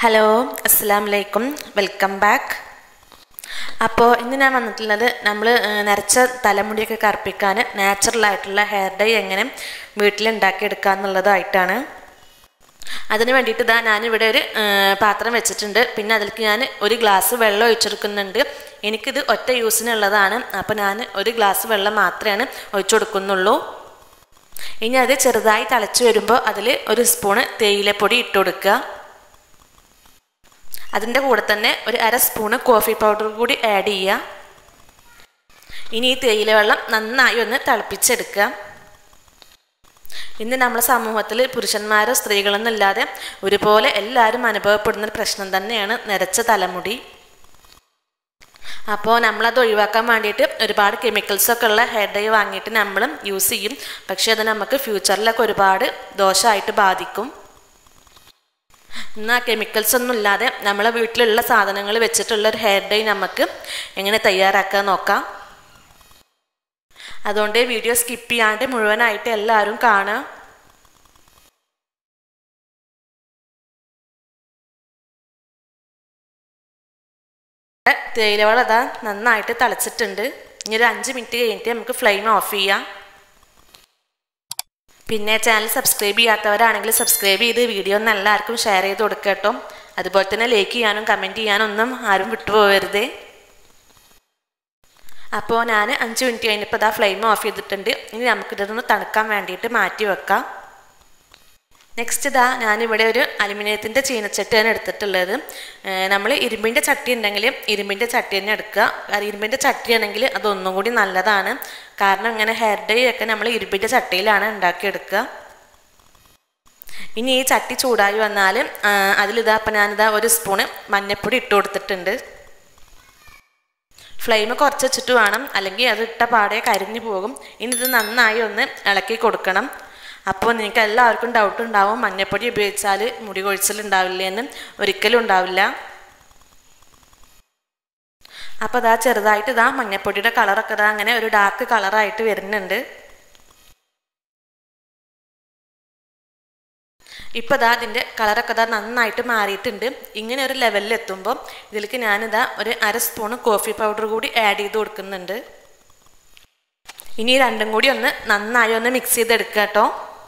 hello അസ്സാം വലൈക്കും welcome back അപ്പോൾ ഇന്ന് ഞാൻ വന്നിട്ടുള്ളത് നമ്മൾ നരച്ച തലമുടിയൊക്കെ കറുപ്പിക്കാൻ നാച്ചുറൽ ആയിട്ടുള്ള ഹെയർ ഡൈ എങ്ങനെ വീട്ടിലുണ്ടാക്കിയെടുക്കുക എന്നുള്ളതായിട്ടാണ് അതിന് വേണ്ടിയിട്ട് ഇതാ ഞാനിവിടെ ഒരു പാത്രം വെച്ചിട്ടുണ്ട് പിന്നെ അതിലേക്ക് ഞാൻ ഒരു ഗ്ലാസ് വെള്ളം ഒഴിച്ചെടുക്കുന്നുണ്ട് എനിക്കിത് ഒറ്റ യൂസിനുള്ളതാണ് അപ്പോൾ ഞാൻ ഒരു ഗ്ലാസ് വെള്ളം മാത്രമേ ഒഴിച്ചു കൊടുക്കുന്നുള്ളൂ ഇനി അത് ചെറുതായി തിളച്ച് വരുമ്പോൾ അതിൽ ഒരു സ്പൂണ് തേയിലപ്പൊടി ഇട്ട് കൊടുക്കുക അതിൻ്റെ കൂടെ തന്നെ ഒരു അര സ്പൂണ് കോഫി പൗഡർ കൂടി ആഡ് ചെയ്യുക ഇനി ഈ തേയില വെള്ളം നന്നായി ഒന്ന് തിളപ്പിച്ചെടുക്കുക ഇന്ന് നമ്മുടെ സമൂഹത്തിൽ പുരുഷന്മാരോ സ്ത്രീകളെന്നില്ലാതെ ഒരുപോലെ എല്ലാവരും അനുഭവപ്പെടുന്ന ഒരു പ്രശ്നം തന്നെയാണ് നിരച്ച തലമുടി അപ്പോൾ നമ്മളത് ഒഴിവാക്കാൻ വേണ്ടിയിട്ട് ഒരുപാട് കെമിക്കൽസൊക്കെ ഉള്ള ഹെയർ ഡൈ വാങ്ങിയിട്ട് നമ്മൾ യൂസ് ചെയ്യും പക്ഷേ അത് നമുക്ക് ഫ്യൂച്ചറിലൊക്കെ ഒരുപാട് ദോഷമായിട്ട് ബാധിക്കും എന്നാൽ കെമിക്കൽസ് ഒന്നും ഇല്ലാതെ നമ്മളെ വീട്ടിലുള്ള സാധനങ്ങൾ വെച്ചിട്ടുള്ള ഒരു ഹെയർ ഡൈ നമുക്ക് എങ്ങനെ തയ്യാറാക്കാൻ നോക്കാം അതുകൊണ്ട് വീഡിയോ സ്കിപ്പ് ചെയ്യാണ്ട് മുഴുവനായിട്ട് എല്ലാവരും കാണുക തേയിലവളം അതാ നന്നായിട്ട് തിളച്ചിട്ടുണ്ട് ഇനി ഒരു അഞ്ച് മിനിറ്റ് കഴിഞ്ഞിട്ട് നമുക്ക് ഫ്ലെയിം ഓഫ് ചെയ്യാം പിന്നെ ചാനൽ സബ്സ്ക്രൈബ് ചെയ്യാത്തവരാണെങ്കിൽ സബ്സ്ക്രൈബ് ചെയ്ത് വീഡിയോ ഒന്ന് എല്ലാവർക്കും ഷെയർ ചെയ്ത് കൊടുക്കുക കേട്ടോ അതുപോലെ തന്നെ ലൈക്ക് ചെയ്യാനും കമൻറ്റ് ചെയ്യാനും ഒന്നും ആരും വിട്ടുപോകരുതേ അപ്പോൾ ഞാൻ അഞ്ച് മിനിറ്റ് കഴിഞ്ഞപ്പോൾ ഇതാ ഫ്ലെയിം ഓഫ് ചെയ്തിട്ടുണ്ട് ഇനി നമുക്കിതൊന്ന് തണുക്കാൻ വേണ്ടിയിട്ട് മാറ്റി വെക്കാം നെക്സ്റ്റ് ഇതാ ഞാനിവിടെ ഒരു അലുമിനിയത്തിൻ്റെ ചീനച്ചട്ടിയാണ് എടുത്തിട്ടുള്ളത് നമ്മൾ ഇരുമ്പിൻ്റെ ചട്ടി ഉണ്ടെങ്കിൽ ഇരുമ്പിൻ്റെ ചട്ടി തന്നെ എടുക്കുക കാരണം ഇരുമ്പിൻ്റെ ചട്ടിയാണെങ്കിൽ അതൊന്നും കൂടി നല്ലതാണ് കാരണം ഇങ്ങനെ ഹെയർ ഡൈ ഒക്കെ നമ്മൾ ഇരുമ്പിൻ്റെ ചട്ടിയിലാണ് ഉണ്ടാക്കിയെടുക്കുക ഇനി ഈ ചട്ടി ചൂടായി വന്നാൽ അതിലിതാ അപ്പം ഞാനിതാ ഒരു സ്പൂണ് മഞ്ഞൾപ്പൊടി ഇട്ട് കൊടുത്തിട്ടുണ്ട് ഫ്ലെയിം കുറച്ച് വെച്ചിട്ട് വേണം അല്ലെങ്കിൽ അത് ഇട്ട പാടെ കരിഞ്ഞു പോകും ഇനി ഇത് നന്നായി ഒന്ന് ഇളക്കി കൊടുക്കണം അപ്പോൾ നിങ്ങൾക്ക് എല്ലാവർക്കും ഡൗട്ട് ഉണ്ടാവും മഞ്ഞപ്പൊടി ഉപയോഗിച്ചാൽ മുടി കൊഴിച്ചിലുണ്ടാവില്ല എന്ന് ഒരിക്കലും ഉണ്ടാവില്ല അപ്പോൾ ഇതാ ചെറുതായിട്ട് ഇതാ മഞ്ഞപ്പൊടിയുടെ കളറൊക്കെ ഇതാ അങ്ങനെ ഒരു ഡാർക്ക് കളറായിട്ട് വരുന്നുണ്ട് ഇപ്പോൾ ഇതാ അതിൻ്റെ കളറൊക്കെ ഇതാ നന്നായിട്ട് മാറിയിട്ടുണ്ട് ഇങ്ങനെ ഒരു ലെവലിൽ എത്തുമ്പോൾ ഇതിലേക്ക് ഞാനിതാ ഒരു അര സ്പൂണ് കോഫി പൗഡർ കൂടി ആഡ് ചെയ്ത് കൊടുക്കുന്നുണ്ട് ഇനി രണ്ടും കൂടി ഒന്ന് നന്നായി ഒന്ന് മിക്സ് ചെയ്തെടുക്കുക കേട്ടോ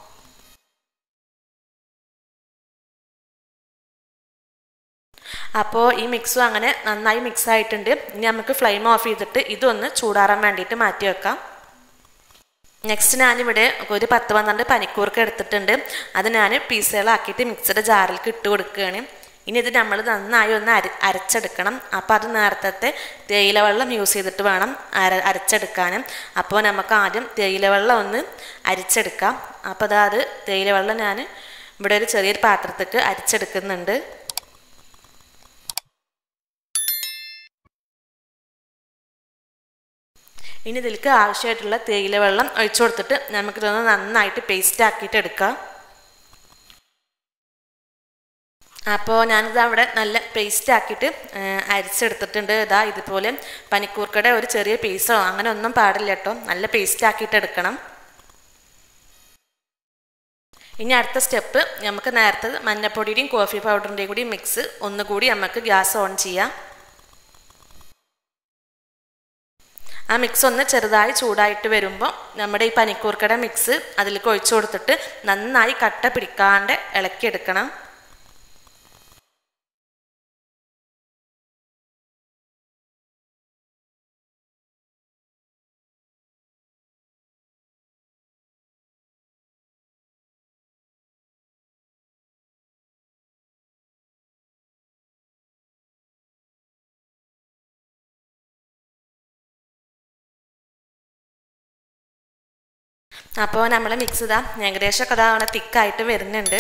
അപ്പോൾ ഈ മിക്സും അങ്ങനെ നന്നായി മിക്സ് ആയിട്ടുണ്ട് ഇനി നമുക്ക് ഫ്ലെയിം ഓഫ് ചെയ്തിട്ട് ഇതൊന്ന് ചൂടാറാൻ വേണ്ടിയിട്ട് മാറ്റി വെക്കാം നെക്സ്റ്റ് ഞാനിവിടെ ഒരു പത്ത് പന്ത്രണ്ട് പനിക്കൂർക്ക് എടുത്തിട്ടുണ്ട് അത് ഞാൻ പീസുകളാക്കിയിട്ട് മിക്സഡ് ജാറിലേക്ക് ഇട്ട് കൊടുക്കുകയാണ് ഇനി ഇത് നമ്മൾ നന്നായി ഒന്ന് അര അരച്ചെടുക്കണം അപ്പോൾ അത് നേരത്തെ തേയില വെള്ളം യൂസ് ചെയ്തിട്ട് വേണം അര അരച്ചെടുക്കാനും അപ്പോൾ നമുക്ക് ആദ്യം തേയില വെള്ളം ഒന്ന് അരിച്ചെടുക്കാം അപ്പോൾ അതാ അത് തേയില വെള്ളം ഞാൻ ഇവിടെ ഒരു ചെറിയൊരു പാത്രത്തേക്ക് അരിച്ചെടുക്കുന്നുണ്ട് ഇനി ഇതിലേക്ക് ആവശ്യമായിട്ടുള്ള തേയില വെള്ളം ഒഴിച്ചു കൊടുത്തിട്ട് നമുക്കിതൊന്ന് നന്നായിട്ട് പേസ്റ്റ് ആക്കിയിട്ട് എടുക്കാം അപ്പോൾ ഞാനിത് അവിടെ നല്ല പേസ്റ്റ് ആക്കിയിട്ട് അരിച്ചെടുത്തിട്ടുണ്ട് ഇതാ ഇതുപോലെ പനിക്കൂർക്കയുടെ ഒരു ചെറിയ പീസോ അങ്ങനെ ഒന്നും പാടില്ല കേട്ടോ നല്ല പേസ്റ്റ് ആക്കിയിട്ട് എടുക്കണം ഇനി അടുത്ത സ്റ്റെപ്പ് നമുക്ക് നേരത്തെ മഞ്ഞപ്പൊടിയുടെയും കോഫി പൗഡറിൻ്റെയും കൂടി മിക്സ് ഒന്നുകൂടി നമുക്ക് ഗ്യാസ് ഓൺ ചെയ്യാം ആ മിക്സ് ഒന്ന് ചെറുതായി ചൂടായിട്ട് വരുമ്പോൾ നമ്മുടെ ഈ പനിക്കൂർക്കയുടെ മിക്സ് അതിലേക്ക് ഒഴിച്ചു കൊടുത്തിട്ട് നന്നായി കട്ട പിടിക്കാണ്ട് ഇളക്കിയെടുക്കണം അപ്പോൾ നമ്മൾ മിക്സ് ഇതാ ഏകദേശമൊക്കെ അതാ അവിടെ തിക്കായിട്ട് വരുന്നുണ്ട്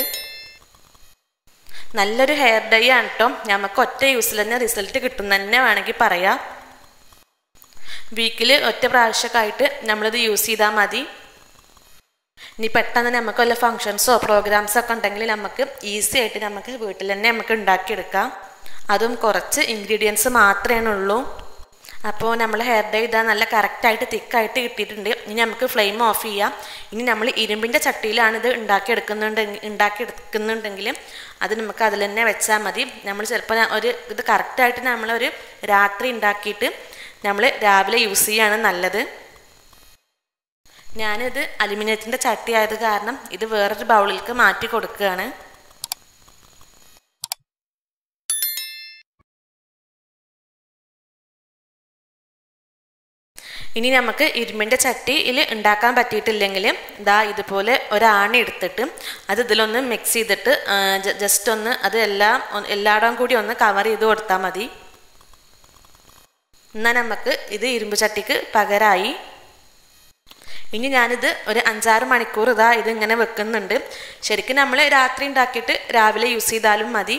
നല്ലൊരു ഹെയർ ഡൈ ആണ് കേട്ടോ നമുക്ക് ഒറ്റ യൂസിൽ തന്നെ റിസൾട്ട് കിട്ടും തന്നെ വേണമെങ്കിൽ പറയാം വീക്കിൽ ഒറ്റ പ്രാവശ്യമൊക്കെ ആയിട്ട് നമ്മളിത് യൂസ് ചെയ്താൽ മതി ഇനി പെട്ടെന്ന് നമുക്ക് വല്ല ഫങ്ഷൻസോ പ്രോഗ്രാംസോ ഒക്കെ ഉണ്ടെങ്കിൽ നമുക്ക് ഈസി ആയിട്ട് നമുക്ക് വീട്ടിൽ തന്നെ നമുക്ക് ഉണ്ടാക്കിയെടുക്കാം അതും കുറച്ച് ഇൻഗ്രീഡിയൻസ് മാത്രമേ ഉള്ളൂ അപ്പോൾ നമ്മൾ ഹെയർ ഡൈ ഇതാ നല്ല കറക്റ്റായിട്ട് തിക്കായിട്ട് കിട്ടിയിട്ടുണ്ട് ഇനി നമുക്ക് ഫ്ലെയിം ഓഫ് ചെയ്യാം ഇനി നമ്മൾ ഇരുമ്പിൻ്റെ ചട്ടിയിലാണ് ഇത് ഉണ്ടാക്കിയെടുക്കുന്നുണ്ടെങ്കിൽ ഉണ്ടാക്കിയെടുക്കുന്നുണ്ടെങ്കിൽ അത് നമുക്ക് അതിൽ തന്നെ വെച്ചാൽ മതി നമ്മൾ ചിലപ്പോൾ ഒരു ഇത് കറക്റ്റായിട്ട് നമ്മളൊരു രാത്രി ഉണ്ടാക്കിയിട്ട് നമ്മൾ രാവിലെ യൂസ് ചെയ്യാണ് നല്ലത് ഞാനിത് അലുമിനിയത്തിൻ്റെ ചട്ടി ആയത് കാരണം ഇത് വേറൊരു ബൗളിലേക്ക് മാറ്റി കൊടുക്കുകയാണ് ഇനി നമുക്ക് ഇരുമ്പിൻ്റെ ചട്ടിയിൽ ഉണ്ടാക്കാൻ പറ്റിയിട്ടില്ലെങ്കിൽ ഇതാ ഇതുപോലെ ഒരാണി എടുത്തിട്ട് അത് ഇതിലൊന്ന് മിക്സ് ചെയ്തിട്ട് ജസ്റ്റ് ഒന്ന് അത് എല്ലാം എല്ലായിടവും കൂടി ഒന്ന് കവർ ചെയ്ത് കൊടുത്താൽ മതി എന്നാൽ നമുക്ക് ഇത് ഇരുമ്പ് ചട്ടിക്ക് പകരമായി ഇനി ഞാനിത് ഒരു അഞ്ചാറ് മണിക്കൂർ ഇതാ ഇത് ഇങ്ങനെ വെക്കുന്നുണ്ട് ശരിക്കും നമ്മൾ രാത്രി ഉണ്ടാക്കിയിട്ട് രാവിലെ യൂസ് ചെയ്താലും മതി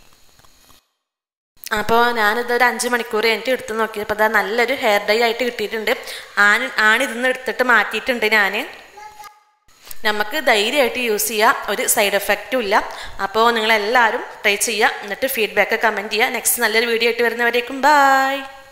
അപ്പോൾ ഞാനിത് ഒരു അഞ്ച് മണിക്കൂർ കഴിഞ്ഞിട്ട് എടുത്ത് നോക്കിയപ്പോൾ അതാ നല്ലൊരു ഹെയർ ഡൈ ആയിട്ട് കിട്ടിയിട്ടുണ്ട് ആൺ ആണിതിന്ന് എടുത്തിട്ട് മാറ്റിയിട്ടുണ്ട് ഞാൻ നമുക്ക് ധൈര്യമായിട്ട് യൂസ് ചെയ്യാം ഒരു സൈഡ് എഫക്റ്റും ഇല്ല അപ്പോൾ നിങ്ങളെല്ലാവരും ട്രൈ ചെയ്യുക എന്നിട്ട് ഫീഡ്ബാക്ക് കമൻറ്റ് ചെയ്യുക നെക്സ്റ്റ് നല്ലൊരു വീഡിയോ ആയിട്ട് വരുന്നവരേക്കും ബായ്